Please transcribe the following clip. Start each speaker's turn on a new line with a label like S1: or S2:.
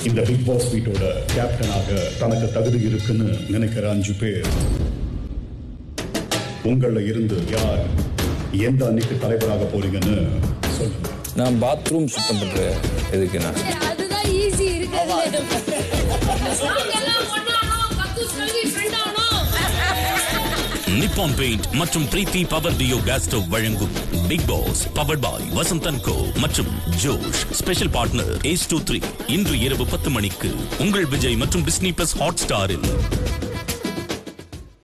S1: இந்த big pass வீட்டோட கேப்டனாக தனக்கு தகுதி இருக்குன்னு நினைக்கிற அஞ்சு பேர் உங்கள இருந்து யார் எந்த அன்னைக்கு தலைவராக போறீங்கன்னு சொல்லுங்க
S2: நான் பாத்ரூம் சுத்தம் பண்ற எதுக்குண்ணா
S3: அதுதான் ஈஸி இருக்கிறது நாங்கெல்லாம் ஒண்ணானோம் கக்கூஸ் கழுவி ஃப்ரெண்ட் ஆனோம்
S4: நிப்பான் பெயிண்ட் மற்றும் Preethi power duo gas stove வழங்கும் Bigg Boss powered by Vasanth and co மற்றும் Josh special partner ace two three இன்று இரவு பத்து மணிக்கு உங்கள் விஜய் மற்றும் டிஸ்னி பிளஸ் ஹாட் ஸ்டாரில்